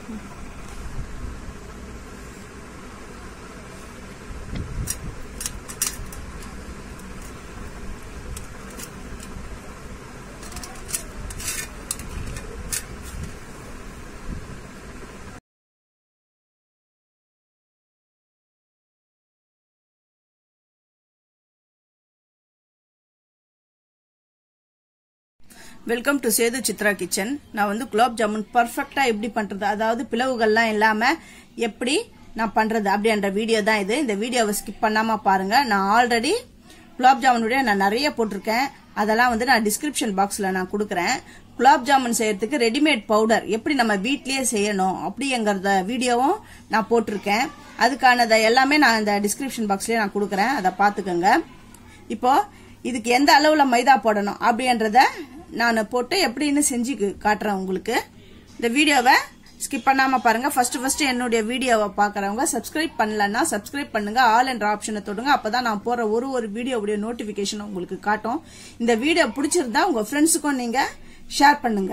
Welcome to Sethu Chitra kitchen நான் வந்து குலாப் ஜாமுன் பர்ஃபெக்டா எப்படி பண்றது அதாவது பிளவுகள்லாம் இல்லாம எப்படி நான் பண்றது அப்படின்ற வீடியோ தான் இது இந்த வீடியோவை ஸ்கிப் பண்ணாம பாருங்க நான் ஆல்ரெடி குலாப் ஜாமுனுடைய நான் நிறைய போட்டிருக்கேன் அதெல்லாம் வந்து நான் டிஸ்கிரிப்ஷன் பாக்ஸ்ல நான் கொடுக்குறேன் குலாப் ஜாமுன் செய்யறதுக்கு ரெடிமேட் பவுடர் எப்படி நம்ம வீட்லயே செய்யணும் அப்படிங்கிறத வீடியோவும் நான் போட்டிருக்கேன் அதுக்கானதை எல்லாமே நான் இந்த டிஸ்கிரிப்ஷன் பாக்ஸ்லயே நான் கொடுக்குறேன் அதை பார்த்துக்கோங்க இப்போ இதுக்கு எந்த அளவுல மைதா போடணும் அப்படின்றத நான் போட்டு எப்படின்னு செஞ்சு காட்டுறேன் உங்களுக்கு இந்த வீடியோவை ஸ்கிப் பண்ணாம பாருங்க ஃபர்ஸ்ட் ஃபர்ஸ்ட் என்னுடைய வீடியோவை பாக்குறவங்க சப்ஸ்கிரைப் பண்ணலன்னா சப்ஸ்கிரைப் பண்ணுங்க ஆல் என்ற ஆப்ஷனை தொடுங்க அப்பதான் நான் போற ஒரு ஒரு வீடியோவுடைய நோட்டிபிகேஷன் உங்களுக்கு காட்டும் இந்த வீடியோ பிடிச்சிருந்தா உங்க ஃப்ரெண்ட்ஸுக்கும் நீங்க ஷேர் பண்ணுங்க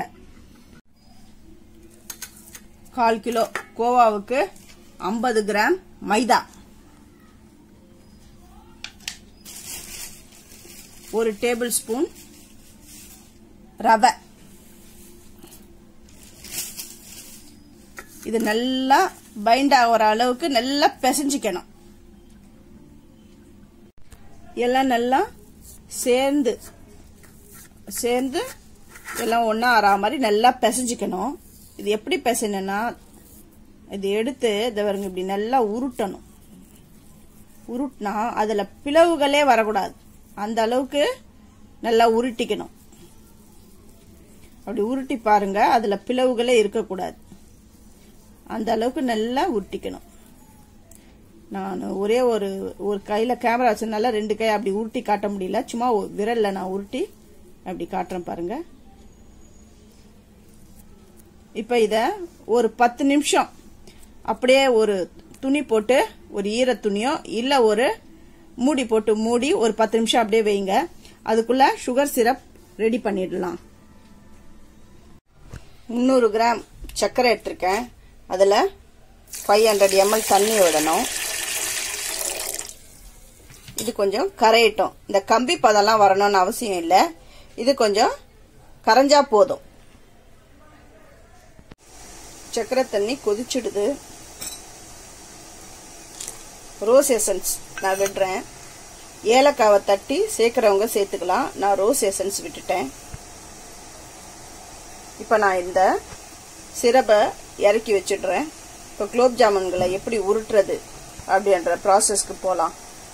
கால் கிலோ கோவாவுக்கு ஐம்பது கிராம் மைதா ஒரு டேபிள் ஸ்பூன் ரவை இது நல்லா பைண்ட் ஆகிற அளவுக்கு நல்லா பிசைஞ்சிக்கணும் எல்லாம் நல்லா சேர்ந்து சேர்ந்து எல்லாம் ஒன்றா ஆறா மாதிரி நல்லா பிசைஞ்சிக்கணும் இது எப்படி பிசைனா இது எடுத்து இதை பாருங்க இப்படி நல்லா உருட்டணும் உருட்டினா அதில் பிளவுகளே வரக்கூடாது அந்த அளவுக்கு நல்லா உருட்டிக்கணும் அப்படி உருட்டி பாருங்க அதில் பிளவுகளே இருக்கக்கூடாது அந்த அளவுக்கு நல்லா உருட்டிக்கணும் நான் ஒரே ஒரு ஒரு கையில் கேமரா வச்சதுனால ரெண்டு கை அப்படி உருட்டி காட்ட முடியல சும்மா விரலில் நான் உருட்டி அப்படி காட்டுறேன் பாருங்க இப்போ இதை ஒரு பத்து நிமிஷம் அப்படியே ஒரு துணி போட்டு ஒரு ஈர துணியோ இல்லை ஒரு மூடி போட்டு மூடி ஒரு பத்து நிமிஷம் அப்படியே வைங்க அதுக்குள்ள சுகர் சிரப் ரெடி பண்ணிடலாம் முந்நூறு கிராம் சர்க்கரை எடுத்திருக்கேன் அதில் ஃபைவ் ஹண்ட்ரட் எம்எல் தண்ணி விடணும் இது கொஞ்சம் கரையட்டும் இந்த கம்பி பதம்லாம் வரணும்னு அவசியம் இல்லை இது கொஞ்சம் கரைஞ்சா போதும் சர்க்கரை தண்ணி கொதிச்சிடுது ரோஸ் எசன்ஸ் நான் விடுறேன் ஏலக்காவை தட்டி சேர்க்குறவங்க சேர்த்துக்கலாம் நான் ரோஸ் எசன்ஸ் விட்டுட்டேன் இப்போ நான் இந்த சிரப்பை இறக்கி வச்சிடுறேன் இப்போ குலோப் ஜாமுன்களை எப்படி உருட்டுறது அப்படின்ற ப்ராசஸ்க்கு போகலாம்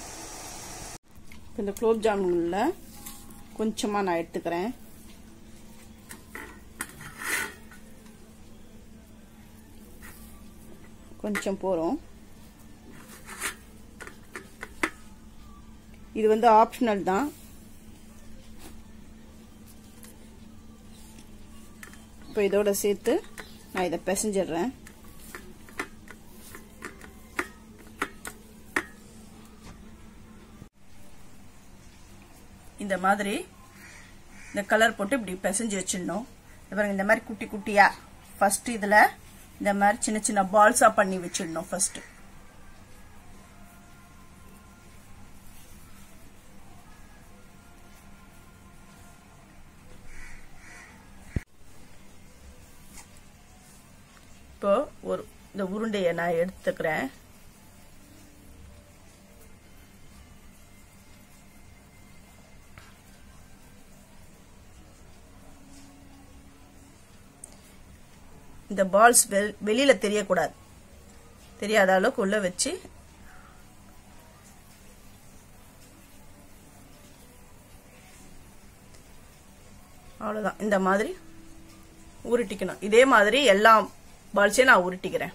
இந்த குலோப் ஜாமுன்களில் கொஞ்சமாக நான் எடுத்துக்கிறேன் கொஞ்சம் போகிறோம் இது வந்து ஆப்ஷனல் தான் இப்போ இதோட சேர்த்து நான் இதை பிசைஞ்சிடுறேன் இந்த மாதிரி இந்த கலர் போட்டு இப்படி பிசைஞ்சு வச்சிடணும் பாருங்க இந்த மாதிரி குட்டி குட்டியா ஃபர்ஸ்ட் இதுல இந்த மாதிரி சின்ன சின்ன பால்ஸா பண்ணி வச்சிடணும் ஃபர்ஸ்ட் இப்போ ஒரு இந்த உருண்டையை நான் எடுத்துக்கிறேன் இந்த பால்ஸ் வெளியில தெரியக்கூடாது தெரியாத அளவுக்கு உள்ள வச்சு அவ்வளவுதான் இந்த மாதிரி உருட்டிக்கணும் இதே மாதிரி எல்லா பால்ஸையும் நான் உருட்டிக்கிறேன்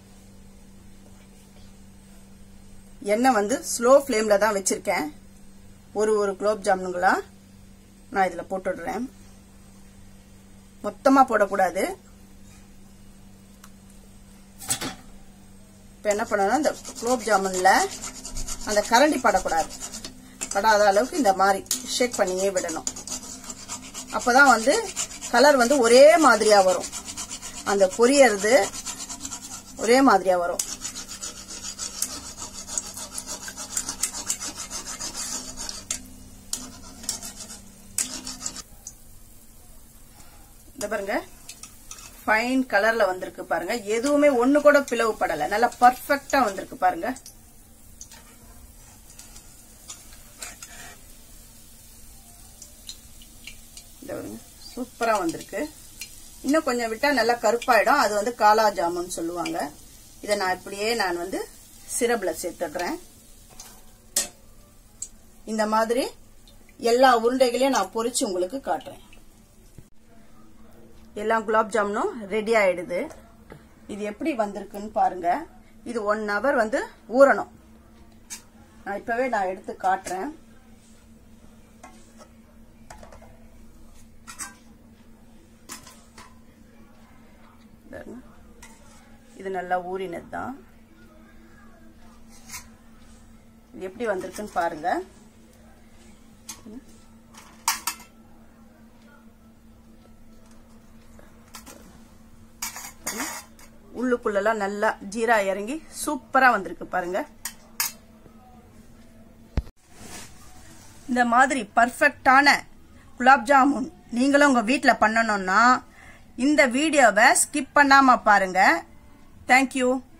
எண்ணெய் வந்து ஸ்லோ ஃப்ளேம்ல தான் வச்சிருக்கேன் ஒரு ஒரு குலோப் ஜாமுன்களா நான் இதுல போட்டுடுறேன் மொத்தமா போடக்கூடாது இப்போ என்ன பண்ணணும் இந்த குலோப் ஜாமுன்ல அந்த கரண்டி படக்கூடாது படாத அளவுக்கு இந்த மாதிரி ஷேக் பண்ணியே விடணும் அப்பதான் வந்து கலர் வந்து ஒரே மாதிரியா வரும் அந்த பொரியறது ஒரே மாதிரியா வரும் இந்த பாருங்க ஃபைன் கலர்ல வந்திருக்கு பாருங்க எதுவுமே ஒண்ணு கூட பிளவுபடல நல்லா பர்ஃபெக்டா வந்திருக்கு பாருங்க இந்த பாருங்க சூப்பரா வந்திருக்கு இன்னும் கொஞ்சம் விட்டா நல்லா கருப்பாயிடும் அது வந்து காலா ஜாமுன் சொல்லுவாங்க இதை நான் இப்படியே நான் வந்து சிரப்ல சேர்த்துடுறேன் இந்த மாதிரி எல்லா உருண்டைகளையும் நான் பொரிச்சு உங்களுக்கு காட்டுறேன் எல்லா குலாப் ஜாமுனும் ரெடி ஆயிடுது இது எப்படி வந்திருக்குன்னு பாருங்க இது ஒன் ஹவர் வந்து ஊறணும் நான் இப்பவே நான் எடுத்து காட்டுறேன் பாருங்க. இது நல்லா ஊறினது தான் இது எப்படி வந்திருக்குன்னு பாருங்க உள்ளுக்குள்ளெல்லாம் நல்லா ஜீரா இறங்கி சூப்பரா வந்திருக்கு பாருங்க இந்த மாதிரி பர்ஃபெக்டான குலாப் ஜாமுன் நீங்களும் உங்க வீட்டில் பண்ணணும்னா இந்த வீடியோவை ஸ்கிப் பண்ணாம பாருங்க தேங்க்யூ